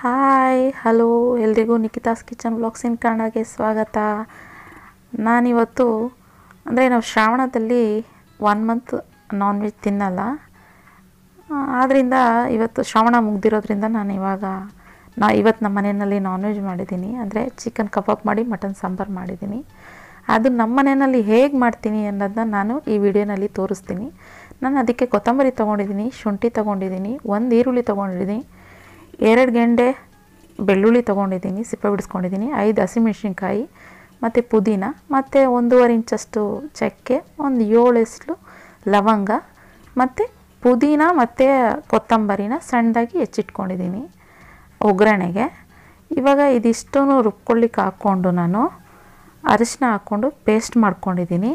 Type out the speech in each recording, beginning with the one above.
hi hello ಎಲ್ರಿಗೂ ನಿಖಿತಾಸ್ kitchen blogs ಇನ್ ಕನ್ನಡಗೆ ಸ್ವಾಗತ ನಾನಿವತ್ತು ಅಂದರೆ ನಾವು ಶ್ರಾವಣದಲ್ಲಿ ಒನ್ ಮಂತ್ ನಾನ್ ವೆಜ್ ತಿನ್ನಲ್ಲ ಆದ್ದರಿಂದ ಇವತ್ತು ಶ್ರಾವಣ ಮುಗ್ದಿರೋದ್ರಿಂದ ನಾನು ಇವಾಗ ನಾ ಇವತ್ತು ನಮ್ಮ ಮನೆಯಲ್ಲಿ ನಾನ್ ವೆಜ್ ಮಾಡಿದ್ದೀನಿ ಅಂದರೆ ಚಿಕನ್ ಕಬಾಬ್ ಮಾಡಿ ಮಟನ್ ಸಾಂಬಾರು ಮಾಡಿದ್ದೀನಿ ಅದು ನಮ್ಮ ಮನೆಯಲ್ಲಿ ಹೇಗೆ ಮಾಡ್ತೀನಿ ಅನ್ನೋದನ್ನ ನಾನು ಈ ವಿಡಿಯೋನಲ್ಲಿ ತೋರಿಸ್ತೀನಿ ನಾನು ಅದಕ್ಕೆ ಕೊತ್ತಂಬರಿ ತೊಗೊಂಡಿದ್ದೀನಿ ಶುಂಠಿ ತೊಗೊಂಡಿದ್ದೀನಿ ಒಂದು ಈರುಳ್ಳಿ ತೊಗೊಂಡಿದ್ದೀನಿ ಎರಡು ಗೆಂಡೆ ಬೆಳ್ಳುಳ್ಳಿ ತೊಗೊಂಡಿದ್ದೀನಿ ಸಿಪ್ಪೆ ಬಿಡಿಸ್ಕೊಂಡಿದ್ದೀನಿ ಐದು ಹಸಿಮೆಣ್ಸಿನ್ಕಾಯಿ ಮತ್ತು ಪುದೀನ ಮತ್ತು ಒಂದೂವರೆ ಇಂಚಷ್ಟು ಚಕ್ಕೆ ಒಂದು ಏಳೆಸ್ಲು ಲವಂಗ ಮತ್ತು ಪುದೀನ ಮತ್ತು ಕೊತ್ತಂಬರಿನ ಸಣ್ಣದಾಗಿ ಹೆಚ್ಚಿಟ್ಕೊಂಡಿದ್ದೀನಿ ಒಗ್ಗರಣೆಗೆ ಇವಾಗ ಇದಿಷ್ಟೂ ರುಬ್ಕೊಳ್ಳಿಕ್ಕೆ ಹಾಕ್ಕೊಂಡು ನಾನು ಅರಿಶಿನ ಹಾಕ್ಕೊಂಡು ಪೇಸ್ಟ್ ಮಾಡ್ಕೊಂಡಿದ್ದೀನಿ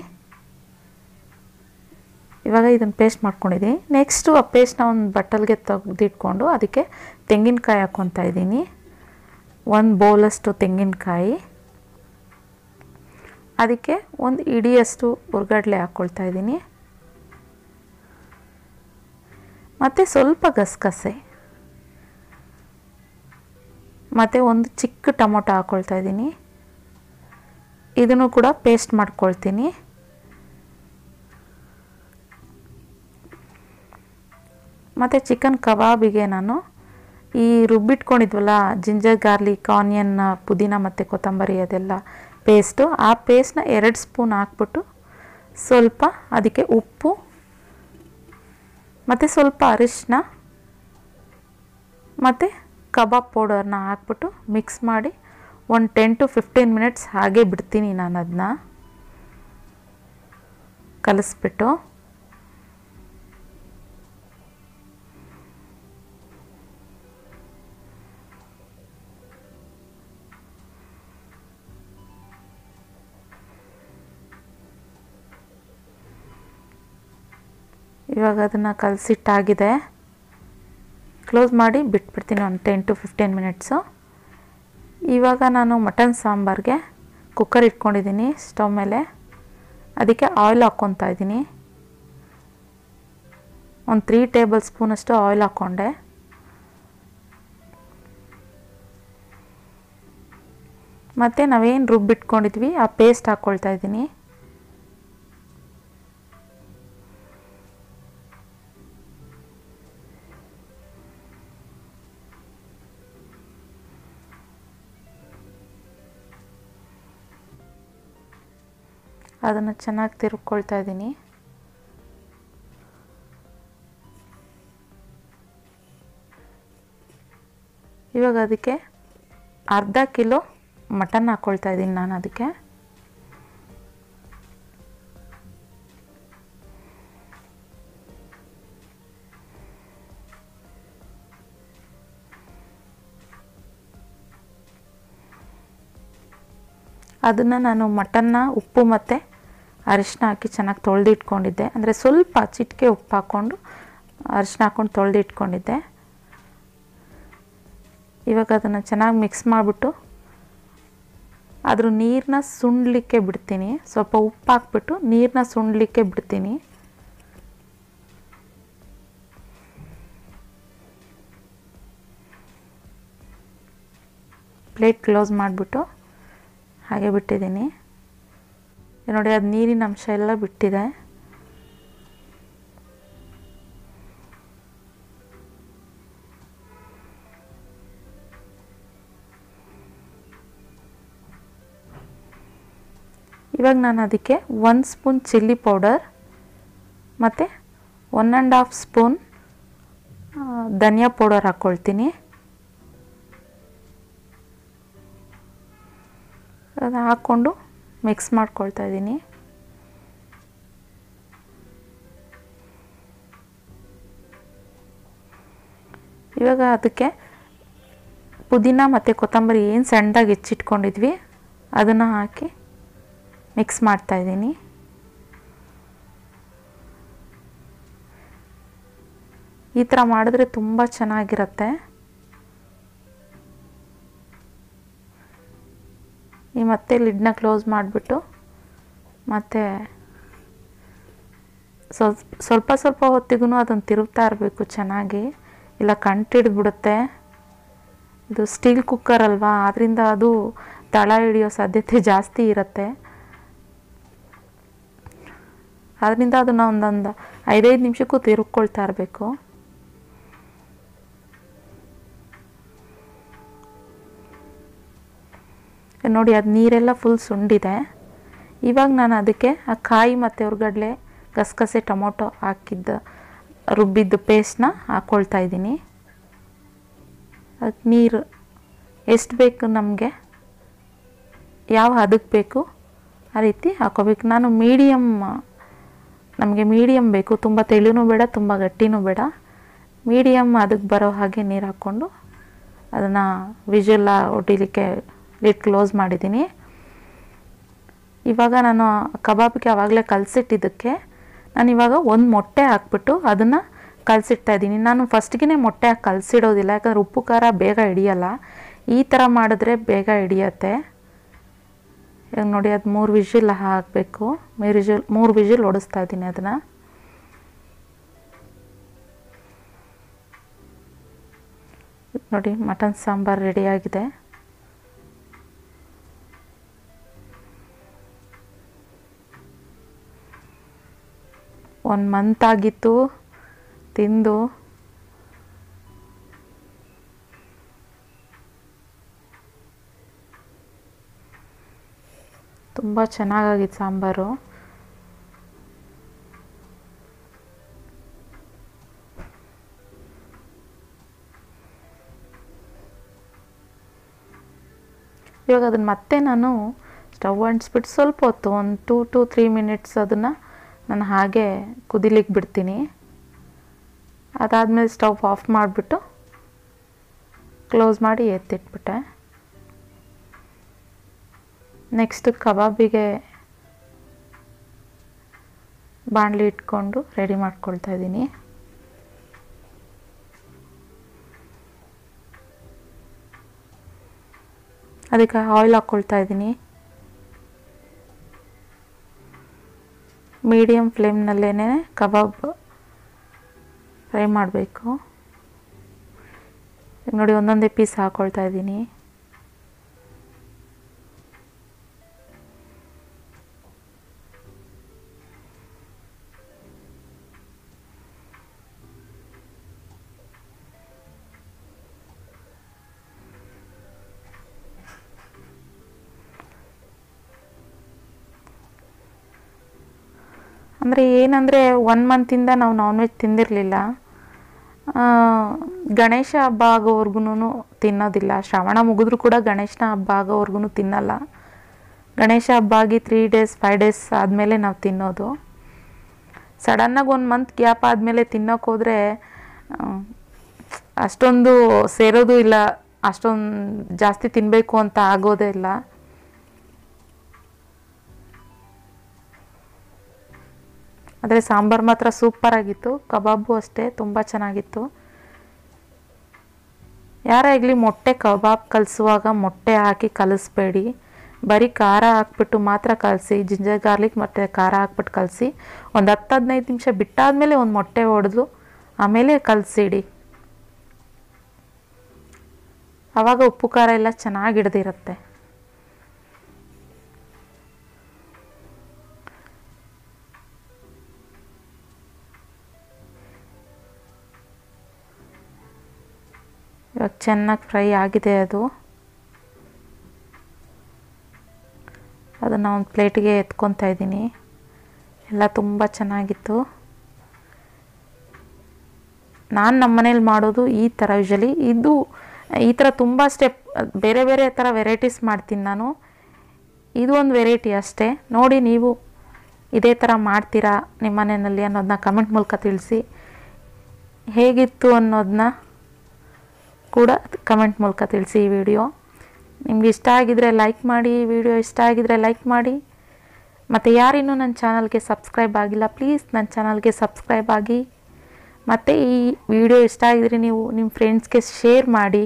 ಇವಾಗ ಇದನ್ನು ಪೇಸ್ಟ್ ಮಾಡ್ಕೊಂಡಿದ್ದೀನಿ ನೆಕ್ಸ್ಟು ಆ ಪೇಸ್ಟ್ನ ಒಂದು ಬಟ್ಟಲ್ಗೆ ತೆಗೆದಿಟ್ಕೊಂಡು ಅದಕ್ಕೆ ತೆಂಗಿನಕಾಯಿ ಹಾಕ್ಕೊತಾ ಇದ್ದೀನಿ ಒಂದು ಬೌಲಷ್ಟು ತೆಂಗಿನಕಾಯಿ ಅದಕ್ಕೆ ಒಂದು ಇಡಿಯಷ್ಟು ಹುರ್ಗಡ್ಲೆ ಹಾಕ್ಕೊಳ್ತಾ ಇದ್ದೀನಿ ಮತ್ತು ಸ್ವಲ್ಪ ಗಸಗಸೆ ಮತ್ತು ಒಂದು ಚಿಕ್ಕ ಟೊಮೊಟೊ ಹಾಕ್ಕೊಳ್ತಾ ಇದ್ದೀನಿ ಇದನ್ನು ಕೂಡ ಪೇಸ್ಟ್ ಮಾಡ್ಕೊಳ್ತೀನಿ ಮತ್ತು ಚಿಕನ್ ಕಬಾಬಿಗೆ ನಾನು ಈ ರುಬ್ಬಿಟ್ಕೊಂಡಿದ್ವಲ್ಲ ಜಿಂಜರ್ ಗಾರ್ಲಿಕ್ ಆನಿಯನ್ ಪುದೀನ ಮತ್ತು ಕೊತ್ತಂಬರಿ ಅದೆಲ್ಲ ಪೇಸ್ಟು ಆ ಪೇಸ್ಟ್ನ ಎರಡು ಸ್ಪೂನ್ ಹಾಕ್ಬಿಟ್ಟು ಸ್ವಲ್ಪ ಅದಕ್ಕೆ ಉಪ್ಪು ಮತ್ತು ಸ್ವಲ್ಪ ಅರಿಶಿನ ಮತ್ತು ಕಬಾಬ್ ಪೌಡರ್ನ ಹಾಕ್ಬಿಟ್ಟು ಮಿಕ್ಸ್ ಮಾಡಿ ಒಂದು ಟೆನ್ ಟು ಫಿಫ್ಟೀನ್ ಮಿನಿಟ್ಸ್ ಹಾಗೆ ಬಿಡ್ತೀನಿ ನಾನು ಅದನ್ನ ಕಲಿಸ್ಬಿಟ್ಟು ಇವಾಗ ಅದನ್ನು ಕಲಸಿಟ್ಟಾಗಿದೆ ಕ್ಲೋಸ್ ಮಾಡಿ ಬಿಟ್ಬಿಡ್ತೀನಿ ಒಂದು ಟೆನ್ ಟು ಫಿಫ್ಟೀನ್ ಮಿನಿಟ್ಸು ಇವಾಗ ನಾನು ಮಟನ್ ಸಾಂಬಾರಿಗೆ ಕುಕ್ಕರ್ ಇಟ್ಕೊಂಡಿದ್ದೀನಿ ಸ್ಟವ್ ಮೇಲೆ ಅದಕ್ಕೆ ಆಯಿಲ್ ಹಾಕ್ಕೊತಾ ಇದ್ದೀನಿ ಒಂದು ತ್ರೀ ಟೇಬಲ್ ಸ್ಪೂನಷ್ಟು ಆಯಿಲ್ ಹಾಕ್ಕೊಂಡೆ ಮತ್ತು ನಾವೇನು ರುಬ್ಬಿಟ್ಕೊಂಡಿದ್ವಿ ಆ ಪೇಸ್ಟ್ ಹಾಕ್ಕೊಳ್ತಾ ಇದ್ದೀನಿ ಅದನ್ನು ಚೆನ್ನಾಗಿ ತಿರುಗ್ಕೊಳ್ತಾ ಇದ್ದೀನಿ ಇವಾಗ ಅದಕ್ಕೆ ಅರ್ಧ ಕಿಲೋ ಮಟನ್ ಹಾಕ್ಕೊಳ್ತಾ ಇದ್ದೀನಿ ನಾನು ಅದಕ್ಕೆ ಅದನ್ನು ನಾನು ಮಟನ್ನ ಉಪ್ಪು ಮತ್ತು ಅರಿಶಿನ ಹಾಕಿ ಚೆನ್ನಾಗಿ ತೊಳೆದಿಟ್ಕೊಂಡಿದ್ದೆ ಅಂದರೆ ಸ್ವಲ್ಪ ಚಿಟಿಕೆ ಉಪ್ಪು ಹಾಕ್ಕೊಂಡು ಅರಿಶಿನ ಹಾಕ್ಕೊಂಡು ತೊಳೆದಿಟ್ಕೊಂಡಿದ್ದೆ ಇವಾಗ ಅದನ್ನು ಚೆನ್ನಾಗಿ ಮಿಕ್ಸ್ ಮಾಡಿಬಿಟ್ಟು ಅದ್ರ ನೀರನ್ನ ಸುಂಡ್ಲಿಕ್ಕೆ ಬಿಡ್ತೀನಿ ಸ್ವಲ್ಪ ಉಪ್ಪು ಹಾಕ್ಬಿಟ್ಟು ನೀರನ್ನ ಸುಂಡ್ಲಿಕ್ಕೆ ಬಿಡ್ತೀನಿ ಪ್ಲೇಟ್ ಕ್ಲೋಸ್ ಮಾಡಿಬಿಟ್ಟು ಹಾಗೆ ಬಿಟ್ಟಿದ್ದೀನಿ ನೋಡಿ ಅದು ನೀರಿನ ಅಂಶ ಎಲ್ಲ ಬಿಟ್ಟಿದೆ ಇವಾಗ ನಾನು ಅದಕ್ಕೆ ಒಂದು ಸ್ಪೂನ್ ಚಿಲ್ಲಿ ಪೌಡರ್ ಮತ್ತು ಒನ್ ಆ್ಯಂಡ್ ಹಾಫ್ ಸ್ಪೂನ್ ಧನಿಯಾ ಪೌಡರ್ ಹಾಕ್ಕೊಳ್ತೀನಿ ಅದು ಹಾಕ್ಕೊಂಡು ಮಿಕ್ಸ್ ಮಾಡ್ಕೊಳ್ತಾ ಇದ್ದೀನಿ ಇವಾಗ ಅದಕ್ಕೆ ಪುದೀನ ಮತ್ತು ಕೊತ್ತಂಬರಿ ಏನು ಸಣ್ಣದಾಗಿ ಹೆಚ್ಚಿಟ್ಕೊಂಡಿದ್ವಿ ಅದನ್ನು ಹಾಕಿ ಮಿಕ್ಸ್ ಮಾಡ್ತಾಯಿದ್ದೀನಿ ಈ ಥರ ಮಾಡಿದ್ರೆ ತುಂಬ ಚೆನ್ನಾಗಿರುತ್ತೆ ಈ ಮತ್ತೆ ಲಿಡ್ನ ಕ್ಲೋಸ್ ಮಾಡಿಬಿಟ್ಟು ಮತ್ತು ಸ್ವಲ್ಪ ಸ್ವಲ್ಪ ಸ್ವಲ್ಪ ಹೊತ್ತಿಗೂ ಅದನ್ನು ತಿರುಗ್ತಾ ಇರಬೇಕು ಚೆನ್ನಾಗಿ ಇಲ್ಲ ಕಂಟಿಡ್ದು ಬಿಡುತ್ತೆ ಇದು ಸ್ಟೀಲ್ ಕುಕ್ಕರ್ ಅಲ್ವಾ ಆದ್ದರಿಂದ ಅದು ತಳ ಹಿಡಿಯೋ ಸಾಧ್ಯತೆ ಜಾಸ್ತಿ ಇರುತ್ತೆ ಅದರಿಂದ ಅದನ್ನು ಒಂದೊಂದು ಐದೈದು ನಿಮಿಷಕ್ಕೂ ತಿರುಗ್ಕೊಳ್ತಾ ಇರಬೇಕು ನೋಡಿ ಅದು ನೀರೆಲ್ಲ ಫುಲ್ ಸುಂಡಿದೆ ಇವಾಗ ನಾನು ಅದಕ್ಕೆ ಆ ಕಾಯಿ ಮತ್ತು ಹುರ್ಗಡ್ಲೆ ಗಸಗಸೆ ಟೊಮೊಟೊ ಹಾಕಿದ್ದ ರುಬ್ಬಿದ್ದು ಪೇಸ್ಟ್ನ ಹಾಕ್ಕೊಳ್ತಾ ಇದ್ದೀನಿ ಅದಕ್ಕೆ ನೀರು ಎಷ್ಟು ಬೇಕು ನಮಗೆ ಯಾವ ಹದಕ್ಕೆ ಬೇಕು ಆ ರೀತಿ ಹಾಕೋಬೇಕು ನಾನು ಮೀಡಿಯಮ್ ನಮಗೆ ಮೀಡಿಯಮ್ ಬೇಕು ತುಂಬ ತೆಳುನೂ ಬೇಡ ತುಂಬ ಗಟ್ಟಿನೂ ಬೇಡ ಮೀಡಿಯಮ್ ಅದಕ್ಕೆ ಬರೋ ಹಾಗೆ ನೀರು ಹಾಕ್ಕೊಂಡು ಅದನ್ನು ವಿಜುಲ್ಲ ಹೊಡಿಲಿಕ್ಕೆ ಲಿಡ್ ಕ್ಲೋಸ್ ಮಾಡಿದ್ದೀನಿ ಇವಾಗ ನಾನು ಕಬಾಬ್ಗೆ ಆವಾಗಲೇ ಕಲಸಿಟ್ಟಿದ್ದಕ್ಕೆ ನಾನು ಇವಾಗ ಒಂದು ಮೊಟ್ಟೆ ಹಾಕ್ಬಿಟ್ಟು ಅದನ್ನು ಕಲಸಿಡ್ತಾ ಇದ್ದೀನಿ ನಾನು ಫಸ್ಟ್ಗೆ ಮೊಟ್ಟೆ ಹಾಕಿ ಕಲಸಿಡೋದಿಲ್ಲ ಯಾಕಂದರೆ ಉಪ್ಪು ಖಾರ ಬೇಗ ಹಿಡಿಯಲ್ಲ ಈ ಥರ ಮಾಡಿದ್ರೆ ಬೇಗ ಹಿಡಿಯತ್ತೆ ಇವಾಗ ನೋಡಿ ಅದು ಮೂರು ವಿಜಿಲ್ ಹಾಕಬೇಕು ಮೂರು ವಿಜಿಲ್ ಮೂರು ವಿಜಿಲ್ ಹೊಡಿಸ್ತಾ ಇದ್ದೀನಿ ಅದನ್ನು ನೋಡಿ ಮಟನ್ ಸಾಂಬಾರು ರೆಡಿಯಾಗಿದೆ ಒಂದು ಮಂತ್ ಆಗಿತ್ತು ತಿಂದು ತುಂಬ ಚೆನ್ನಾಗಾಗಿತ್ತು ಸಾಂಬಾರು ಇವಾಗ ಅದನ್ನು ಮತ್ತೆ ನಾನು ಸ್ಟವ್ ಅಂಟಿಸ್ಬಿಟ್ಟು ಸ್ವಲ್ಪ ಹೊತ್ತು ಒಂದು ಟೂ ಟು ತ್ರೀ ಮಿನಿಟ್ಸ್ ಅದನ್ನು ನಾನು ಹಾಗೆ ಕುದಿಲಿಕ್ಕೆ ಬಿಡ್ತೀನಿ ಅದಾದಮೇಲೆ ಸ್ಟವ್ ಆಫ್ ಮಾಡಿಬಿಟ್ಟು ಕ್ಲೋಸ್ ಮಾಡಿ ಎತ್ತಿಟ್ಬಿಟ್ಟೆ ನೆಕ್ಸ್ಟ್ ಕಬಾಬಿಗೆ ಬಾಣಲಿ ಇಟ್ಕೊಂಡು ರೆಡಿ ಮಾಡ್ಕೊಳ್ತಾ ಇದ್ದೀನಿ ಅದಕ್ಕೆ ಆಯಿಲ್ ಹಾಕ್ಕೊಳ್ತಾ ಇದ್ದೀನಿ ಮೀಡಿಯಮ್ ಫ್ಲೇಮ್ನಲ್ಲೇ ಕಬಾಬ್ ಫ್ರೈ ಮಾಡಬೇಕು ನೋಡಿ ಒಂದೊಂದೇ ಪೀಸ್ ಹಾಕ್ಕೊಳ್ತಾ ಇದ್ದೀನಿ ಅಂದರೆ ಏನಂದರೆ ಒನ್ ಮಂತಿಂದ ನಾವು ನಾನ್ ವೆಜ್ ತಿಂದಿರಲಿಲ್ಲ ಗಣೇಶ ಹಬ್ಬ ಆಗೋವರೆಗೂ ತಿನ್ನೋದಿಲ್ಲ ಶ್ರವಣ ಮುಗಿದ್ರೂ ಕೂಡ ಗಣೇಶನ ಹಬ್ಬ ಆಗೋವರೆಗೂ ತಿನ್ನಲ್ಲ ಗಣೇಶ ಹಬ್ಬ ಆಗಿ ತ್ರೀ ಡೇಸ್ ಫೈವ್ ಡೇಸ್ ಆದಮೇಲೆ ನಾವು ತಿನ್ನೋದು ಸಡನ್ನಾಗಿ ಒಂದು ಮಂತ್ ಗ್ಯಾಪ್ ಆದಮೇಲೆ ತಿನ್ನೋಕೆ ಹೋದರೆ ಅಷ್ಟೊಂದು ಸೇರೋದು ಇಲ್ಲ ಅಷ್ಟೊಂದು ಜಾಸ್ತಿ ತಿನ್ನಬೇಕು ಅಂತ ಆಗೋದೇ ಇಲ್ಲ ಆದರೆ ಸಾಂಬಾರು ಮಾತ್ರ ಸೂಪರಾಗಿತ್ತು ಕಬಾಬು ಅಷ್ಟೇ ತುಂಬ ಚೆನ್ನಾಗಿತ್ತು ಯಾರೇ ಆಗಲಿ ಮೊಟ್ಟೆ ಕಬಾಬ್ ಕಲಿಸುವಾಗ ಮೊಟ್ಟೆ ಹಾಕಿ ಕಲಿಸ್ಬೇಡಿ ಬರೀ ಖಾರ ಹಾಕ್ಬಿಟ್ಟು ಮಾತ್ರ ಕಲಸಿ ಜಿಂಜರ್ ಗಾರ್ಲಿಕ್ ಮತ್ತು ಖಾರ ಹಾಕ್ಬಿಟ್ಟು ಕಲಸಿ ಒಂದು ಹತ್ತು ಹದಿನೈದು ನಿಮಿಷ ಬಿಟ್ಟಾದಮೇಲೆ ಒಂದು ಮೊಟ್ಟೆ ಹೊಡೆದು ಆಮೇಲೆ ಕಲಸಿಡಿ ಆವಾಗ ಉಪ್ಪು ಖಾರ ಎಲ್ಲ ಚೆನ್ನಾಗಿ ಹಿಡ್ದಿರುತ್ತೆ ಇವಾಗ ಚೆನ್ನಾಗಿ ಫ್ರೈ ಆಗಿದೆ ಅದು ಅದನ್ನು ಒಂದು ಪ್ಲೇಟಿಗೆ ಎತ್ಕೊತಾ ಇದ್ದೀನಿ ಎಲ್ಲ ತುಂಬ ಚೆನ್ನಾಗಿತ್ತು ನಾನು ನಮ್ಮ ಮನೇಲಿ ಮಾಡೋದು ಈ ಥರ ಯೂಶಲಿ ಇದು ಈ ಥರ ತುಂಬ ಸ್ಟೆಪ್ ಬೇರೆ ಬೇರೆ ಥರ ವೆರೈಟೀಸ್ ಮಾಡ್ತೀನಿ ನಾನು ಇದು ಒಂದು ವೆರೈಟಿ ಅಷ್ಟೇ ನೋಡಿ ನೀವು ಇದೇ ಥರ ಮಾಡ್ತೀರಾ ನಿಮ್ಮ ಮನೆಯಲ್ಲಿ ಅನ್ನೋದನ್ನ ಕಮೆಂಟ್ ಮೂಲಕ ತಿಳಿಸಿ ಹೇಗಿತ್ತು ಅನ್ನೋದನ್ನ ಕೂಡ ಕಮೆಂಟ್ ಮೂಲಕ ತಿಳಿಸಿ ಈ ವಿಡಿಯೋ ನಿಮ್ಗೆ ಇಷ್ಟ ಆಗಿದರೆ ಲೈಕ್ ಮಾಡಿ ಈ ವಿಡಿಯೋ ಇಷ್ಟ ಆಗಿದರೆ ಲೈಕ್ ಮಾಡಿ ಮತ್ತು ಯಾರಿನ್ನೂ ನನ್ನ ಚಾನಲ್ಗೆ ಸಬ್ಸ್ಕ್ರೈಬ್ ಆಗಿಲ್ಲ ಪ್ಲೀಸ್ ನನ್ನ ಚಾನಲ್ಗೆ ಸಬ್ಸ್ಕ್ರೈಬ್ ಆಗಿ ಮತ್ತು ಈ ವಿಡಿಯೋ ಇಷ್ಟ ಆಗಿದ್ರೆ ನೀವು ನಿಮ್ಮ ಫ್ರೆಂಡ್ಸ್ಗೆ ಶೇರ್ ಮಾಡಿ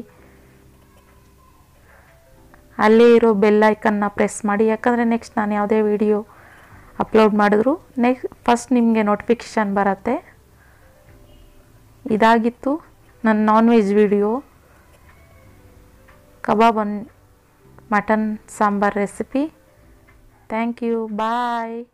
ಅಲ್ಲೇ ಇರೋ ಬೆಲ್ ಐಕನ್ನ ಪ್ರೆಸ್ ಮಾಡಿ ಯಾಕಂದರೆ ನೆಕ್ಸ್ಟ್ ನಾನು ಯಾವುದೇ ವಿಡಿಯೋ ಅಪ್ಲೋಡ್ ಮಾಡಿದ್ರು ನೆಕ್ಸ್ಟ್ ಫಸ್ಟ್ ನಿಮಗೆ ನೋಟಿಫಿಕೇಷನ್ ಬರುತ್ತೆ ಇದಾಗಿತ್ತು ನನ್ನ non veg video kebab and mutton sambar recipe thank you bye